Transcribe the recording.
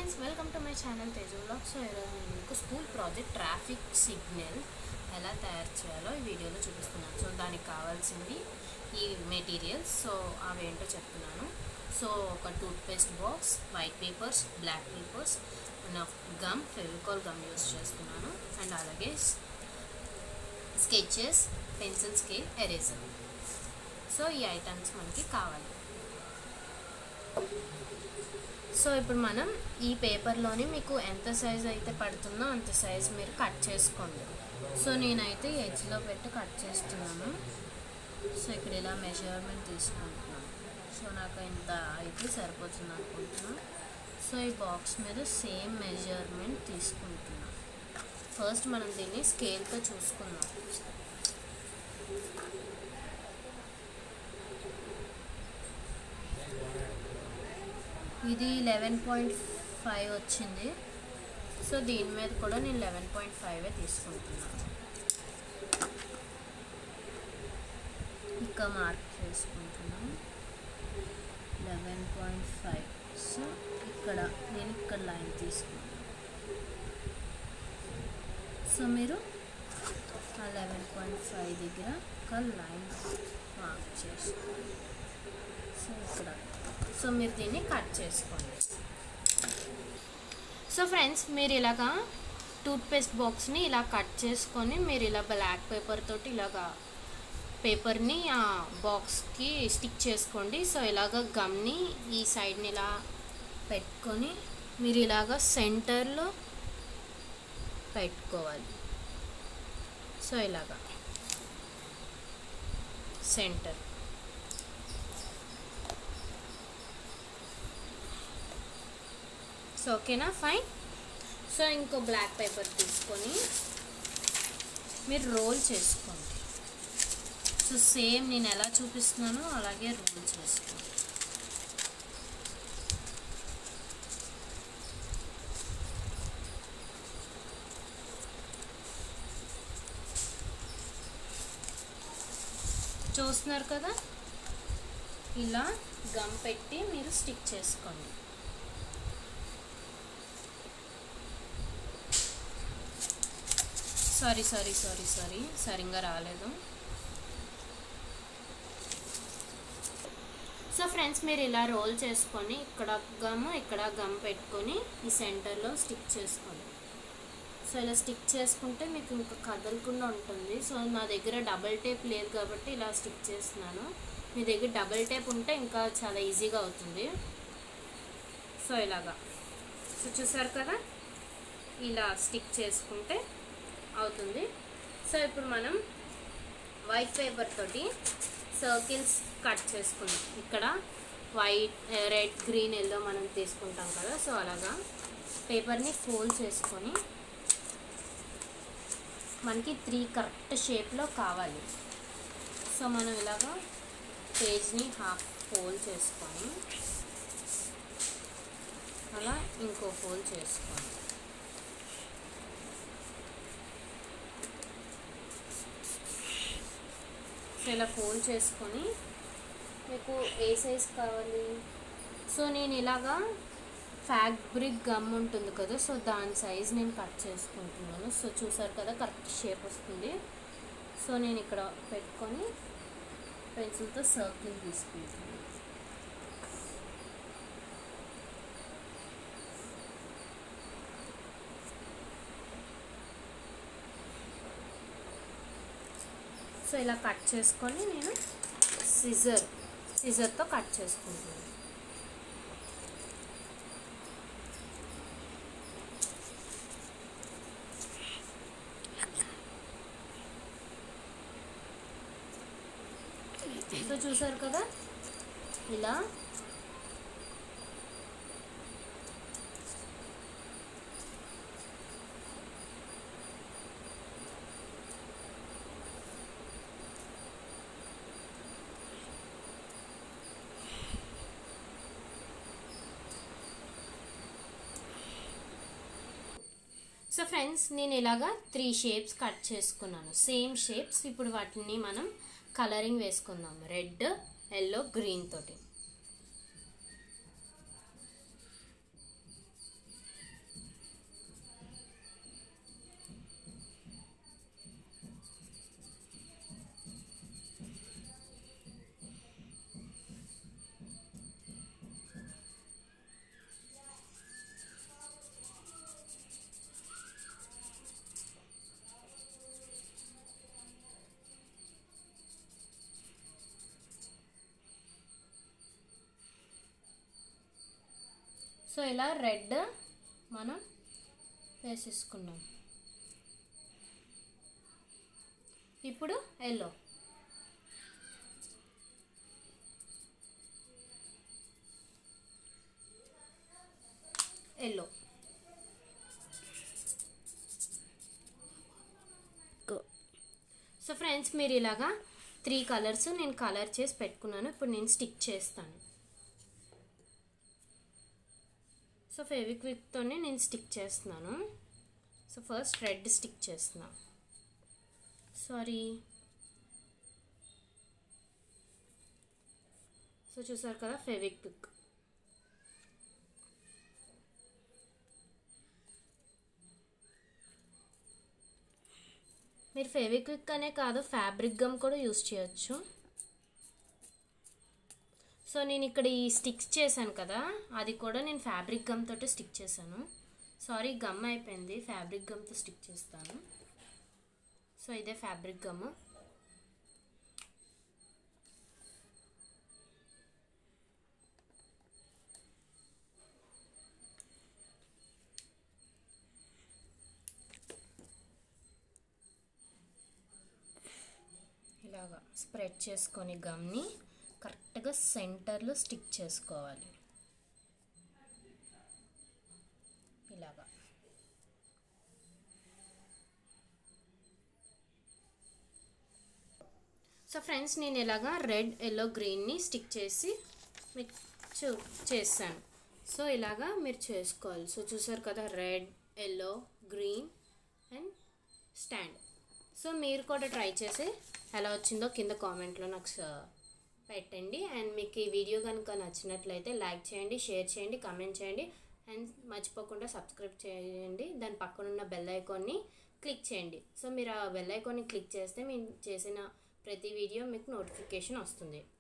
friends welcome to my channel Teju vlog so ఈరోజు నేను మీకు స్కూల్ ప్రాజెక్ట్ ట్రాఫిక్ సిగ్నల్ ఎలా తయారు చేయాలో ఈ వీడియోలో చూపిస్తున్నాను సో దానికి కావాల్సింది ఈ మెటీరియల్స్ సో అవి ఏంటో చెప్తున్నాను సో ఒక toothpaste box white papers black papers and gum Fevicol gum use చేస్తున్నాను అండ్ అలాగే sketches pencil scale eraser so ఈ ఐటమ్స్ మనకి కావాలి సో ఇప్పుడు మనం ఈ పేపర్లోని మీకు ఎంత సైజ్ అయితే పడుతుందో అంత సైజ్ మీరు కట్ చేసుకోండి సో నేనైతే ఎడ్జ్లో పెట్టి కట్ చేస్తున్నాను సో ఇక్కడ ఇలా మెజర్మెంట్ తీసుకుంటున్నాను సో నాకు ఇంత అయితే సరిపోతుంది అనుకుంటున్నాను సో ఈ బాక్స్ మీద సేమ్ మెజర్మెంట్ తీసుకుంటున్నాను ఫస్ట్ మనం దీన్ని స్కేల్తో చూసుకుందాం ఇది లెవెన్ పాయింట్ ఫైవ్ వచ్చింది సో దీని మీద కూడా నేను లెవెన్ పాయింట్ ఫైవే తీసుకుంటున్నాను ఇంకా మార్క్ చేసుకుంటున్నాను లెవెన్ పాయింట్ ఫైవ్ సో ఇక్కడ నేను ఇక్కడ లైన్ తీసుకున్నాను సో మీరు ఆ లెవెన్ పాయింట్ ఫైవ్ దగ్గర ఒక లైన్ మార్క్ చేసుకోండి సో ఇక్కడ సో మీరు దీన్ని కట్ చేసుకోండి సో ఫ్రెండ్స్ మీరు ఇలాగా టూత్పేస్ట్ బాక్స్ని ఇలా కట్ చేసుకొని మీరు ఇలా బ్లాక్ పేపర్ తోటి ఇలాగా పేపర్ని ఆ బాక్స్కి స్టిక్ చేసుకోండి సో ఇలాగ గమ్ని ఈ సైడ్ని ఇలా పెట్టుకొని మీరు ఇలాగ సెంటర్లో పెట్టుకోవాలి సో ఇలాగా సెంటర్ సో ఓకేనా ఫైన్ సో ఇంకో బ్లాక్ పేపర్ తీసుకొని మీరు రోల్ చేసుకోండి సో సేమ్ నేను ఎలా చూపిస్తున్నానో అలాగే రోల్ చేసుకోండి చూస్తున్నారు కదా ఇలా గమ్ పెట్టి మీరు స్టిక్ చేసుకోండి సారీ సారీ సారీ సారీ సరిగ్గా రాలేదు సో ఫ్రెండ్స్ మీరు ఇలా రోల్ చేసుకొని ఇక్కడ గమ్ ఇక్కడ గమ్ పెట్టుకొని ఈ సెంటర్లో స్టిక్ చేసుకోండి సో ఇలా స్టిక్ చేసుకుంటే మీకు ఇంకా కదలకుండా ఉంటుంది సో నా దగ్గర డబల్ టేప్ లేదు కాబట్టి ఇలా స్టిక్ చేస్తున్నాను మీ దగ్గర డబల్ టేప్ ఉంటే ఇంకా చాలా ఈజీగా అవుతుంది సో ఇలాగా సో చూసారు కదా ఇలా స్టిక్ చేసుకుంటే అవుతుంది సో ఇప్పుడు మనం వైట్ పేపర్ తోటి సర్కిల్స్ కట్ చేసుకుందాం ఇక్కడ వైట్ రెడ్ గ్రీన్ ఎల్లో మనం తీసుకుంటాం కదా సో అలాగా పేపర్ని ఫోల్డ్ చేసుకొని మనకి త్రీ కరెక్ట్ షేప్లో కావాలి సో మనం ఇలాగా పేజ్ని హాఫ్ ఫోల్డ్ చేసుకొని అలా ఇంకో ఫోల్డ్ చేసుకోండి సో ఇలా ఫోల్డ్ చేసుకొని మీకు ఏ సైజ్ కావాలి సో నేను ఇలాగా ఫ్యాబ్రిక్ గమ్ ఉంటుంది కదా సో దాని సైజ్ నేను కట్ చేసుకుంటున్నాను సో చూసారు కదా కరెక్ట్ షేప్ వస్తుంది సో నేను ఇక్కడ పెట్టుకొని పెన్సిల్తో సర్కిల్ తీసుకుంటాను సో ఇలా కట్ చేసుకొని నేను సిజర్ సిజర్తో కట్ చేసుకుంటున్నాను సో చూసారు కదా ఇలా సో ఫ్రెండ్స్ నేను ఇలాగా త్రీ షేప్స్ కట్ చేసుకున్నాను సేమ్ షేప్స్ ఇప్పుడు వాటిని మనం కలరింగ్ వేసుకుందాం రెడ్ ఎల్లో గ్రీన్ తోటి సో ఇలా రెడ్ మనం వేసేసుకున్నాం ఇప్పుడు ఎల్లో ఎల్లో సో ఫ్రెండ్స్ మీరు ఇలాగా త్రీ కలర్స్ నేను కలర్ చేసి పెట్టుకున్నాను ఇప్పుడు నేను స్టిక్ చేస్తాను సో ఫెవిక్విక్తోనే నేను స్టిక్ చేస్తున్నాను సో ఫస్ట్ రెడ్ స్టిక్ చేస్తున్నా సారీ సో చూసారు కదా ఫెవిక్విక్ మీరు ఫెవిక్విక్ అనే కాదు ఫ్యాబ్రిక్ గమ్ కూడా యూస్ చేయొచ్చు సో నేను ఇక్కడ ఈ స్టిక్స్ చేశాను కదా అది కూడా నేను ఫ్యాబ్రిక్ గమ్ తోటి స్టిక్ చేశాను సారీ గమ్ అయిపోయింది ఫ్యాబ్రిక్ గమ్తో స్టిక్ చేస్తాను సో ఇదే ఫ్యాబ్రిక్ గమ్ ఇలాగా స్ప్రెడ్ చేసుకొని గమ్ని కరెక్ట్గా సెంటర్లో స్టిక్ చేసుకోవాలి ఇలాగా సో ఫ్రెండ్స్ నేను ఇలాగా రెడ్ ఎల్లో గ్రీన్ని స్టిక్ చేసి మీకు చూ చేస్తాను సో ఇలాగా మీరు చేసుకోవాలి సో చూసారు కదా red yellow green and stand so మీరు కూడా ట్రై చేసి ఎలా వచ్చిందో కింద కామెంట్లో నాకు పెట్టండి అండ్ మీకు ఈ వీడియో కనుక నచ్చినట్లయితే లైక్ చేయండి షేర్ చేయండి కామెంట్ చేయండి అండ్ మర్చిపోకుండా సబ్స్క్రైబ్ చేయండి దాని పక్కన ఉన్న బెల్ ఐకాన్ని క్లిక్ చేయండి సో మీరు ఆ బెల్ ఐకాన్ని క్లిక్ చేస్తే మేము చేసిన ప్రతి వీడియో మీకు నోటిఫికేషన్ వస్తుంది